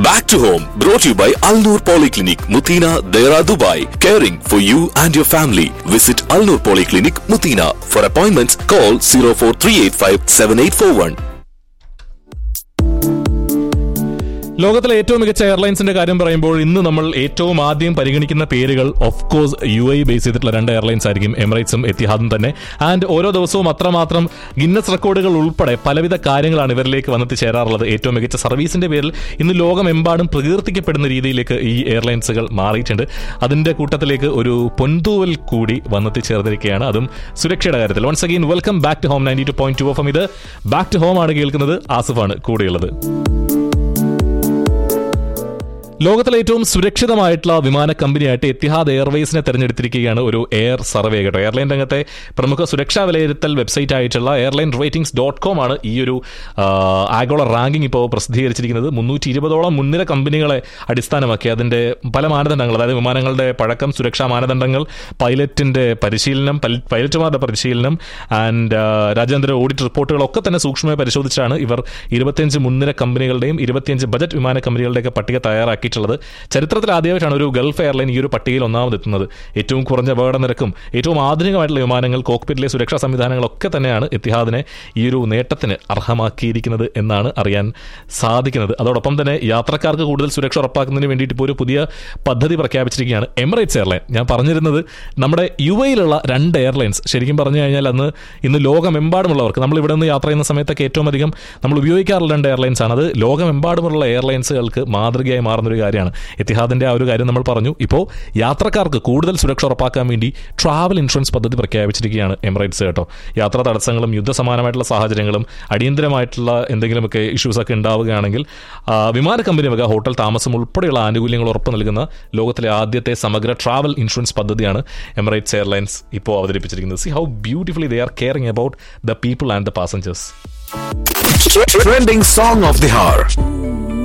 Back to home, brought to you by Al Noor Polyclinic, Mutina, Dera, Dubai. Caring for you and your family. Visit Al Noor Polyclinic, Mutina. For appointments, call 04385 7841. ലോകത്തിലെ ഏറ്റവും മികച്ച എയർലൈൻസിന്റെ കാര്യം പറയുമ്പോൾ ഇന്ന് നമ്മൾ ഏറ്റവും ആദ്യം പരിഗണിക്കുന്ന പേരുകൾ of course U I base ചെയ്തിട്ടുള്ള രണ്ട് എയർലൈൻസ് ആയിരിക്കും എമിറേറ്റ്സും എത്തിഹാദും തന്നെ ആൻഡ് ഓരോ ദിവസവും അത്രമാത്രം ഗിന്നസ് റെക്കോർഡുകൾ ഉൾപ്പെടെ പലവിധ കാര്യങ്ങളാണ് ഇവരിലേക്ക് വന്നെത്തിച്ചേരാറുള്ളത് ഏറ്റവും മികച്ച സർവീസിന്റെ പേരിൽ ഇന്ന് ലോകമെമ്പാടും പ്രകീർത്തിക്കപ്പെടുന്ന രീതിയിലേക്ക് ഈ എയർലൈൻസുകൾ മാറിയിട്ടുണ്ട് അതിന്റെ കൂട്ടത്തിലേക്ക് ഒരു പൊൻതൂവൽ കൂടി വന്നെത്തിച്ചേർന്നിരിക്കുകയാണ് അതും സുരക്ഷയുടെ കാര്യത്തിൽ once again welcome back to home ninety two point two F ഇത് ബാക്ക് ടു ഹോം ആണ് കേൾക്കുന്നത് ആസിഫാണ് കൂടെയുള്ളത് ലോകത്തിലെ ഏറ്റവും സുരക്ഷിതമായിട്ടുള്ള വിമാന കമ്പനിയായിട്ട് എത്തിഹാദ് എയർവേസിനെ തെരഞ്ഞെടുത്തിരിക്കുകയാണ് ഒരു എയർ സർവേ കേട്ടോ എയർലൈൻ രംഗത്തെ പ്രമുഖ സുരക്ഷാ വിലയിരുത്തൽ വെബ്സൈറ്റ് ആയിട്ടുള്ള എയർലൈൻ റേറ്റിംഗ്സ് ഡോട്ട് കോം ആണ് ഈ ഒരു ആ, ആഗോള റാങ്കിംഗ് ഇപ്പോൾ പ്രസിദ്ധീകരിച്ചിരിക്കുന്നത് മുന്നൂറ്റി ഇരുപതോളം മുൻനിര കമ്പനികളെ അടിസ്ഥാനമാക്കി അതിന്റെ പല മാനദണ്ഡങ്ങൾ അതായത് വിമാനങ്ങളുടെ പഴക്കം സുരക്ഷാ മാനദണ്ഡങ്ങൾ പൈലറ്റിന്റെ പരിശീലനം പൈല- പൈലറ്റുമാരുടെ പരിശീലനം ആൻഡ് രാജ്യാന്തര ഓഡിറ്റ് റിപ്പോർട്ടുകളൊക്കെ തന്നെ സൂക്ഷ്മമായി പരിശോധിച്ചാണ് ഇവർ ഇരുപത്തിയഞ്ച് മുൻനിര കമ്പനികളുടെയും ഇരുപത്തിയഞ്ച് ബജറ്റ് വിമാന കമ്പനികളുടെയൊക്കെ പട്ടിക തയ്യാറാക്കിയിട്ടുള്ളത് ചരിത്രത്തിൽ ആദ്യമായിട്ടാണ് ഒരു ഗൾഫ് എയർലൈൻ ഈ ഒരു പട്ടികയിൽ ഒന്നാമതെത്തുന്നത് ഏറ്റവും കുറഞ്ഞ അപകട നിരക്കും ഏറ്റവും ആധുനികമായിട്ടുള്ള വിമാനങ്ങൾ കോക്പിറ്റിലെ സുരക്ഷാ സംവിധാനങ്ങളൊക്കെ തന്നെയാണ് എത്തിഹാദിനെ ഈ ഒരു നേട്ടത്തിന് അർഹമാക്കിയിരിക്കുന്നത് എന്നാണ് അറിയാൻ സാധിക്കുന്നത് അതോടൊപ്പം തന്നെ യാത്രക്കാർക്ക് കൂടുതൽ സുരക്ഷ ഉറപ്പാക്കുന്നതിന് വേണ്ടിയിട്ട് ഇപ്പോൾ ഒരു പുതിയ പദ്ധതി പ്രഖ്യാപിച്ചിരിക്കുകയാണ് എമിറേറ്റ്സ് എയർലൈൻ ഞാൻ പറഞ്ഞിരുന്നത് നമ്മുടെ യു എയിലുള്ള രണ്ട് എയർലൈൻസ് ശരിക്കും പറഞ്ഞു കഴിഞ്ഞാൽ അന്ന് ഇന്ന് ലോകമെമ്പാടുമുള്ളവർക്ക് നമ്മൾ ഇവിടെ നിന്ന് യാത്ര ചെയ്യുന്ന സമയത്തൊക്കെ ഏറ്റവും അധികം നമ്മൾ ഉപയോഗിക്കാറുള്ള രണ്ട് എയർലൈൻസ് ആണ് അത് ലോകമെമ്പാടുമുള്ള എയർലൈൻസുകൾക്ക് മാതൃകയായി മാറുന്ന ഒരു കാര്യമാണ് എത്തിഹാദിന്റെ ആ ഒരു കാര്യം നമ്മൾ പറഞ്ഞു ഇപ്പോൾ യാത്രക്കാർക്ക് കൂടുതൽ സുരക്ഷ ഉറപ്പാക്കാൻ വേണ്ടി ട്രാവൽ ഇൻഷുറൻസ് പദ്ധതി പ്രഖ്യാപിച്ചിരിക്കുകയാണ് എമിറേറ്റ്സ് കേട്ടോ യാത്രാ തടസ്സങ്ങളും യുദ്ധസമാനമായിട്ടുള്ള സാഹചര്യങ്ങളും അടിയന്തരമായിട്ടുള്ള എന്തെങ്കിലുമൊക്കെ ഇഷ്യൂസ് ഒക്കെ ഉണ്ടാവുകയാണെങ്കിൽ ആ, വിമാന കമ്പനി വക ഹോട്ടൽ താമസം ഉൾപ്പെടെയുള്ള ആനുകൂല്യങ്ങൾ ഉറപ്പ് നൽകുന്ന ലോകത്തിലെ ആദ്യത്തെ സമഗ്ര ട്രാവൽ ഇൻഷുറൻസ് പദ്ധതിയാണ് എമിറേറ്റ്സ് എയർലൈൻസ് ഇപ്പോൾ അവതരിപ്പിച്ചിരിക്കുന്നത് see how beautifully they are caring about the people and the passengers Trending song of the hour.